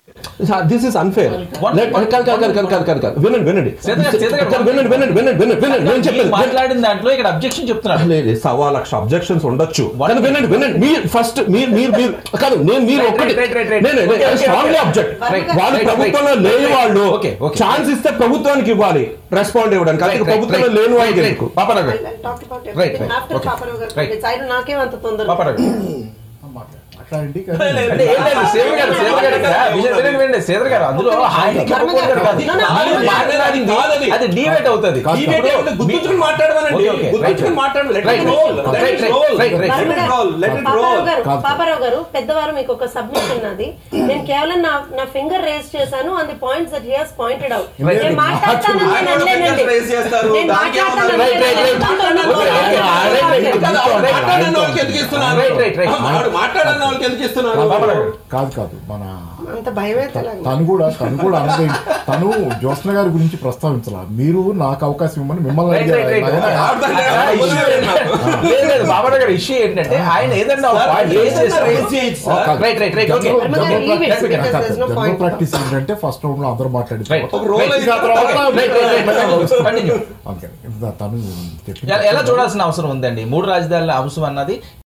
This is unfair వినండి వినండి సీత గారు, సీత గారు, వినండి వినండి వినండి వినండి వినండి నేను మీరు చెప్పేది మాట్లాడిన దాంట్లో ఇక్కడ అబ్జెక్షన్ చెప్తున్నాను లేదు సవా లక్ష అబ్జెక్షన్స్ ఉండొచ్చు కానీ వినండి వినండి మీరు ఫస్ట్ మీరు మీరు మీరు కాదు నేను మీరు Right, ఒక్కటి right, right, right. నేను Okay, okay, strongly okay. Object Right, వాళ్ళు right, ప్రభుత్వంలో right. లేని వాళ్ళు Okay, okay. ఛాన్స్ ఇస్తే ప్రభుత్వానికి ఇవ్వాలి రెస్పాండ్ ఇవ్వడానికి Right, అందుకే right, ప్రభుత్వంలో right. లేని వాళ్ళకి Right, ఎందుకు right. పాపారావు గారు I'll talk about Right, everything right. after Okay. Paparazzi గారు Right. side నాకేం అంత తొందర పాపారావు గారు మాట్లాడండి అంటే ఏం లేదు సేవర్ గారు సేవర్ గారు ఇక్కడ విజయ్ వినండి, వినండి సేవర్ గారు అందులో ఆయన వర్మ గారు, చెప్పకూడదు కాదు. no, no, మీరు no, no, మాట్లాడింది కాదది. అది డిబేట్ అవుతుంది కాదు, ఈ వేటే ఉంటే గుర్తుంచుకుని మాట్లాడమనండి Okay, okay. గుర్తుంచుకుని Right, మాట్లాడు let right, it roll right, let right, it roll right, right. Let it roll let it Paparao roll గారు కాదు. పాపారావు గారు పెద్దవారు మీకు ఒక సబ్మిషన్ నాది నేను కేవలం నా నా ఫింగర్ రేస్ చేశాను and the points that here's pointed out Right. నేను మాట్లాడతాను అని ఆయన అనలేనండి. fingers raise చేస్తారు. నేను దానికి మాట్లాడతాను ఏమన్నా- Right, right, right. అనలేనండి. Okay, okay, ah, right, right. కదా, ఆవిడ మాట్లాడన్న వాళ్ళకి ఎందుకు ఇస్తున్నారు Right, right, right. ఆవిడ మాట్లాడన్న వాళ్ళకి ఎందుకు ఇస్తున్నారు పాపారావు గారు కాదు కాదు మన అంత భయమే తెలంగాణ తను కూడా తను కూడా అనదే తను జ్యోత్స్న గారి గురించి ప్రస్తావించాల మీరు నాకు అవకాశం ఇవ్వమని మిమ్మల్ని Right, right, right. అడిగారు. ఆవిడ దగ్గర వదిలేయండి నాకు. లేదు లేదు బాబారావు గారు ఇష్యూ ఏంటంటే ఆయన ఏదన్నా ఒక పాయింట్ రేస్ చేస్తారు Raise చేయొచ్చు, ఆ, సార్. కాదు. Right right right okay general- Varma గారు, general leave it, practice because కాదు, there's no general point. Practice ఏంటంటే ఫస్ట్ రౌండ్ లో అందరూ మాట్లాడి రైట్ ఒక రోల్ రైట్ అయిన రైట్ రైట్ కంటిన్యూ ఓకే తను చెప్పింది ఎలా చూడాల్సిన అవసరం ఉందండి మూడు రాజధానుల అంశం అన్నది